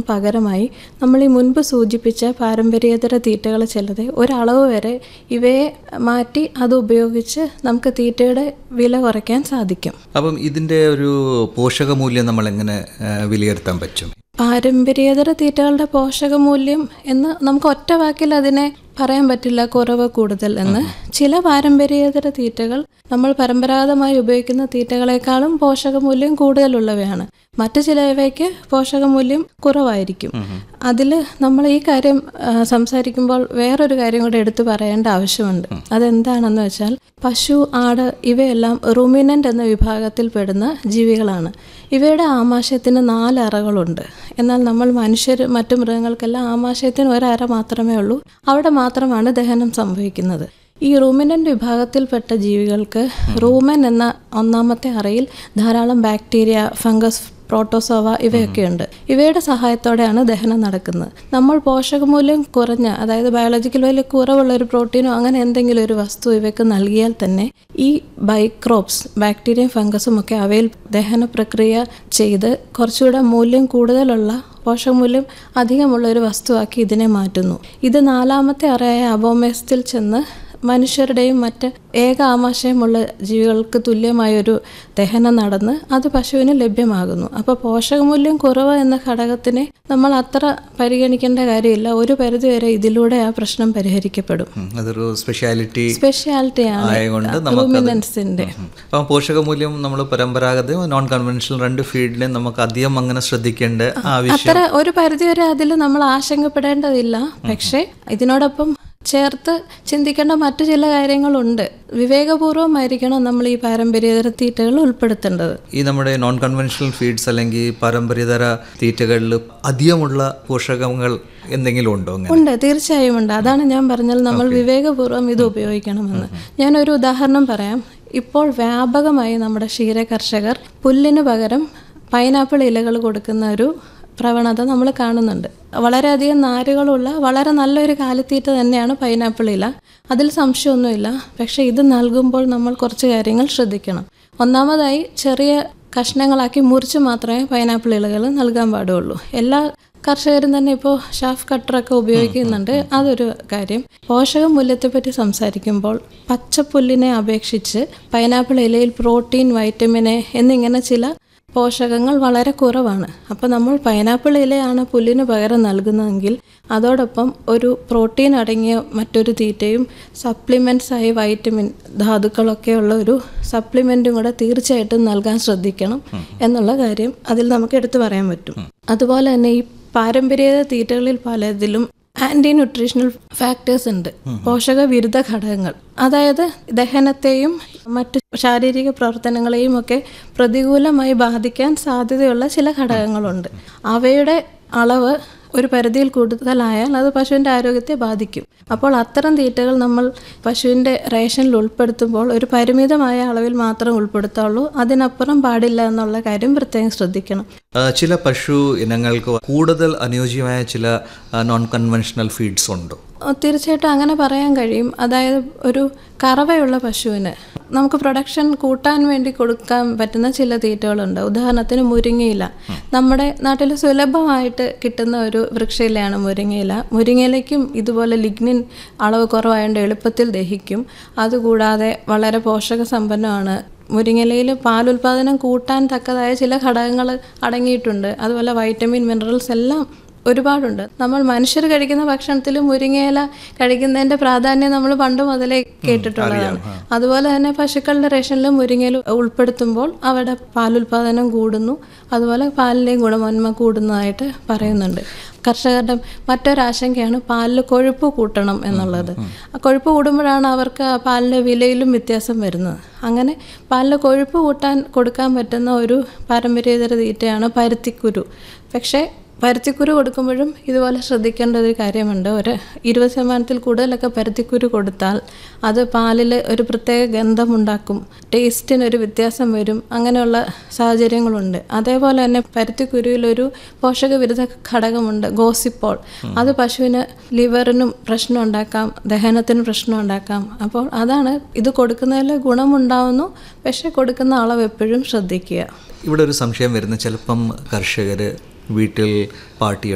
പകരമായി നമ്മൾ ഈ മുൻപ് സൂചിപ്പിച്ച പാരമ്പര്യേതര തീറ്റകൾ ചിലത് ഒരളവ് വരെ ഇവയെ മാറ്റി അത് ഉപയോഗിച്ച് നമുക്ക് തീറ്റയുടെ വില കുറയ്ക്കാൻ സാധിക്കും അപ്പം ഇതിൻ്റെ ഒരു പോഷകമൂല്യം നമ്മൾ എങ്ങനെ ആ, വിലയിരുത്താൻ പറ്റും പാരമ്പര്യേതര തീറ്റകളുടെ പോഷകമൂല്യം എന്ന് നമുക്ക് ഒറ്റ വാക്കിൽ അതിനെ പറയാൻ പറ്റില്ല കുറവ് കൂടുതൽ എന്ന് ചില പാരമ്പര്യേതര തീറ്റകൾ നമ്മൾ പരമ്പരാഗതമായി ഉപയോഗിക്കുന്ന തീറ്റകളെക്കാളും പോഷകമൂല്യം കൂടുതലുള്ളവയാണ് മറ്റു ചിലവയ്ക്ക് പോഷകമൂല്യം കുറവായിരിക്കും അതിൽ നമ്മൾ ഈ കാര്യം ആ, സംസാരിക്കുമ്പോൾ വേറൊരു കാര്യം കൂടെ എടുത്തു പറയേണ്ട ആവശ്യമുണ്ട് അതെന്താണെന്ന് വെച്ചാൽ പശു ആട് ഇവയെല്ലാം റുമിനൻ്റ് എന്ന വിഭാഗത്തിൽ പെടുന്ന ജീവികളാണ് ഇവയുടെ ആമാശയത്തിന് നാല് അറകളുണ്ട് എന്നാൽ നമ്മൾ മനുഷ്യർ മറ്റു മൃഗങ്ങൾക്കെല്ലാം ആമാശയത്തിന് ഒരറ മാത്രമേ ഉള്ളൂ അവിടെ മാത്രമാണ് ദഹനം സംഭവിക്കുന്നത് ഈ റൂമിനൻ്റ് വിഭാഗത്തിൽപ്പെട്ട ജീവികൾക്ക് റൂമൻ എന്ന ഒന്നാമത്തെ അറയിൽ ധാരാളം ബാക്ടീരിയ ഫംഗസ് പ്രോട്ടോസോവ ഇവയൊക്കെയുണ്ട് ഇവയുടെ സഹായത്തോടെയാണ് ദഹനം നടക്കുന്നത് നമ്മൾ പോഷകമൂല്യം കുറഞ്ഞ അതായത് ബയോളജിക്കൽ വാല്യൂ കുറവുള്ള ഒരു പ്രോട്ടീനോ അങ്ങനെ എന്തെങ്കിലും ഒരു വസ്തു ഇവയ്ക്ക് നൽകിയാൽ തന്നെ ഈ ബൈക്രോപ്സ് ബാക്ടീരിയയും ഫംഗസും ഒക്കെ അവയിൽ ദഹന പ്രക്രിയ ചെയ്ത് കുറച്ചുകൂടെ മൂല്യം കൂടുതലുള്ള പോഷകമൂല്യം അധികമുള്ള ഒരു വസ്തുവാക്കി ഇതിനെ മാറ്റുന്നു ഇത് നാലാമത്തെ അറയായ അബോമേസ്റ്റിൽ ചെന്ന് മനുഷ്യരുടെയും മറ്റ് ഏക ആമാശയമുള്ള ജീവികൾക്ക് തുല്യമായൊരു ദഹനം നടന്ന് അത് പശുവിന് ലഭ്യമാകുന്നു അപ്പോൾ പോഷകമൂല്യം കുറവ് എന്ന ഘടകത്തിനെ നമ്മൾ അത്ര പരിഗണിക്കേണ്ട കാര്യമില്ല ഒരു പരിധിവരെ ഇതിലൂടെ ആ പ്രശ്നം പരിഹരിക്കപ്പെടും ഉം, അതൊരു സ്പെഷ്യാലിറ്റി സ്പെഷ്യാലിറ്റിയാണ് ആയതുകൊണ്ട് നമുക്കത് റൂമിനൻസിന്റെ ഉം. അപ്പം പോഷകമൂല്യം നമ്മൾ പരമ്പരാഗതവും നോൺ കൺവെൻഷണൽ രണ്ട് ഫീൽഡിലും നമുക്ക് അധികം അങ്ങനെ ശ്രദ്ധിക്കേണ്ട ആവശ്യം അത്ര ഒരു പരിധിവരെ അതിൽ നമ്മൾ ആശങ്കപ്പെടേണ്ടതില്ല പക്ഷേ ഇതിനോടൊപ്പം ചേർത്ത് ചിന്തിക്കേണ്ട മറ്റു ചില കാര്യങ്ങളുണ്ട് വിവേകപൂർവമായിരിക്കണം നമ്മൾ ഈ പാരമ്പര്യേതര തീറ്റകൾ ഉൾപ്പെടുത്തേണ്ടത് ഈ നമ്മുടെ നോൺ കൺവെൻഷണൽ ഫീഡ്സ് അല്ലെങ്കിൽ പാരമ്പര്യതര തീറ്റകളിൽ അധികമുള്ള പോഷകങ്ങൾ എന്തെങ്കിലും ഉണ്ടോ അങ്ങനെ ഉണ്ട് തീർച്ചയായും ഉണ്ട് അതാണ് ഞാൻ പറഞ്ഞത് നമ്മൾ വിവേകപൂർവ്വം ഇത് ഉപയോഗിക്കണമെന്ന് ഞാനൊരു ഉദാഹരണം പറയാം ഇപ്പോൾ വ്യാപകമായി നമ്മുടെ ക്ഷീര കർഷകർ പുല്ലിന് പകരം പൈനാപ്പിൾ ഇലകൾ കൊടുക്കുന്ന ഒരു പ്രവണത നമ്മൾ കാണുന്നുണ്ട് വളരെയധികം നാരുകളുള്ള വളരെ നല്ലൊരു കാലിത്തീറ്റ തന്നെയാണ് പൈനാപ്പിൾ ഇല അതിൽ സംശയമൊന്നുമില്ല പക്ഷേ ഇത് നൽകുമ്പോൾ നമ്മൾ കുറച്ച് കാര്യങ്ങൾ ശ്രദ്ധിക്കണം ഒന്നാമതായി ചെറിയ കഷ്ണങ്ങളാക്കി മുറിച്ച് മാത്രമേ പൈനാപ്പിൾ ഇലകൾ നൽകാൻ പാടുള്ളൂ എല്ലാ കർഷകരും തന്നെ ഇപ്പോൾ ഷാഫ് കട്ടറൊക്കെ ഉപയോഗിക്കുന്നുണ്ട് അതൊരു കാര്യം പോഷക മൂല്യത്തെപ്പറ്റി സംസാരിക്കുമ്പോൾ പച്ചപ്പുല്ലിനെ അപേക്ഷിച്ച് പൈനാപ്പിൾ ഇലയിൽ പ്രോട്ടീൻ വൈറ്റമിൻ എ എന്നിങ്ങനെ ചില പോഷകങ്ങൾ വളരെ കുറവാണ് അപ്പോൾ നമ്മൾ പൈനാപ്പിൾ ഇലയാണ് പുല്ലിന് പകരം നൽകുന്നതെങ്കിൽ അതോടൊപ്പം ഒരു പ്രോട്ടീൻ അടങ്ങിയ മറ്റൊരു തീറ്റയും സപ്ലിമെൻറ്റ്സ് ആയി വൈറ്റമിൻ ധാതുക്കളൊക്കെ ഉള്ള ഒരു സപ്ലിമെൻറ്റും കൂടെ തീർച്ചയായിട്ടും നൽകാൻ ശ്രദ്ധിക്കണം എന്നുള്ള കാര്യം അതിൽ നമുക്ക് എടുത്തു പറയാൻ പറ്റും അതുപോലെ തന്നെ ഈ പാരമ്പര്യ തീറ്റകളിൽ പലതിലും ആൻറ്റി ന്യൂട്രീഷണൽ ഫാക്ടേഴ്സ് ഉണ്ട് പോഷക വിരുദ്ധ ഘടകങ്ങൾ അതായത് ദഹനത്തെയും മറ്റു ശാരീരിക പ്രവർത്തനങ്ങളെയും ഒക്കെ പ്രതികൂലമായി ബാധിക്കാൻ സാധ്യതയുള്ള ചില ഘടകങ്ങളുണ്ട് അവയുടെ അളവ് ഒരു പരിധിയിൽ കൂടുതലായാൽ അത് പശുവിൻ്റെ ആരോഗ്യത്തെ ബാധിക്കും അപ്പോൾ അത്തരം തീറ്റകൾ നമ്മൾ പശുവിൻ്റെ റേഷനിൽ ഉൾപ്പെടുത്തുമ്പോൾ ഒരു പരിമിതമായ അളവിൽ മാത്രം ഉൾപ്പെടുത്തുള്ളൂ അതിനപ്പുറം പാടില്ല എന്നുള്ള കാര്യം പ്രത്യേകം ശ്രദ്ധിക്കണം ആ, ചില പശു ഇനങ്ങൾക്ക് കൂടുതൽ അനുയോജ്യമായ ചില നോൺ കൺവെൻഷണൽ ഫീഡ്സ് ഉണ്ടോ ഓ, തീർച്ചയായിട്ടും അങ്ങനെ പറയാൻ കഴിയും അതായത് ഒരു കറവയുള്ള പശുവിന് നമുക്ക് പ്രൊഡക്ഷൻ കൂട്ടാൻ വേണ്ടി കൊടുക്കാൻ പറ്റുന്ന ചില തീറ്റകളുണ്ട് ഉദാഹരണത്തിന് മുരിങ്ങയില നമ്മുടെ നാട്ടിൽ സുലഭമായിട്ട് കിട്ടുന്ന ഒരു വൃക്ഷയിലയാണ് മുരിങ്ങയില മുരിങ്ങയിലയ്ക്കും ഇതുപോലെ ലിഗ്നിൻ അളവ് കുറവായതുകൊണ്ട് എളുപ്പത്തിൽ ദഹിക്കും അതുകൂടാതെ വളരെ പോഷക സമ്പന്നമാണ് മുരിങ്ങയിലയിൽ പാലുൽപാദനം കൂട്ടാൻ തക്കതായ ചില ഘടകങ്ങൾ അടങ്ങിയിട്ടുണ്ട് അതുപോലെ വൈറ്റമിൻ മിനറൽസ് എല്ലാം ഒരുപാടുണ്ട് നമ്മൾ മനുഷ്യർ കഴിക്കുന്ന ഭക്ഷണത്തിൽ മുരിങ്ങയില കഴിക്കുന്നതിന്റെ പ്രാധാന്യം നമ്മൾ പണ്ട് മുതലേ കേട്ടിട്ടുള്ളതാണ് അതുപോലെ തന്നെ പശുക്കളുടെ റേഷനിൽ മുരിങ്ങയില ഉൾപ്പെടുത്തുമ്പോൾ അവിടെ പാലുൽപാദനം കൂടുന്നു അതുപോലെ പാലിൻ്റെയും ഗുണമന്മ കൂടുന്നതായിട്ട് പറയുന്നുണ്ട് കർഷകരുടെ മറ്റൊരാശങ്കയാണ് പാലിൽ കൊഴുപ്പ് കൂട്ടണം എന്നുള്ളത് ആ കൊഴുപ്പ് കൂടുമ്പോഴാണ് അവർക്ക് ആ പാലിൻ്റെ വിലയിലും വ്യത്യാസം വരുന്നത് അങ്ങനെ പാലിൽ കൊഴുപ്പ് കൂട്ടാൻ കൊടുക്കാൻ പറ്റുന്ന ഒരു പാരമ്പര്യേതര തീറ്റയാണ് പരുത്തിക്കുരു പക്ഷേ പരുത്തിക്കുരു കൊടുക്കുമ്പോഴും ഇതുപോലെ ശ്രദ്ധിക്കേണ്ട ഒരു കാര്യമുണ്ട് ഒരു ഇരുപത് ശതമാനത്തിൽ കൂടുതലൊക്കെ പരുത്തിക്കുരു കൊടുത്താൽ അത് പാലിൽ ഒരു പ്രത്യേക ഗന്ധമുണ്ടാക്കും ടേസ്റ്റിനൊരു വ്യത്യാസം വരും അങ്ങനെയുള്ള സാഹചര്യങ്ങളുണ്ട് അതേപോലെ തന്നെ പരുത്തിക്കുരുവിൽ ഒരു പോഷകവിരുദ്ധ ഘടകമുണ്ട് ഗോസിപ്പോൾ അത് പശുവിന് ലിവറിനും പ്രശ്നം ഉണ്ടാക്കാം ദഹനത്തിന് പ്രശ്നം ഉണ്ടാക്കാം അപ്പോൾ അതാണ് ഇത് കൊടുക്കുന്നതിൽ ഗുണമുണ്ടാവുന്നു പക്ഷേ കൊടുക്കുന്ന അളവ് എപ്പോഴും ശ്രദ്ധിക്കുക ഇവിടെ ഒരു സംശയം വരുന്ന ചിലപ്പം കർഷകർ വീട്ടിൽ പാർട്ടി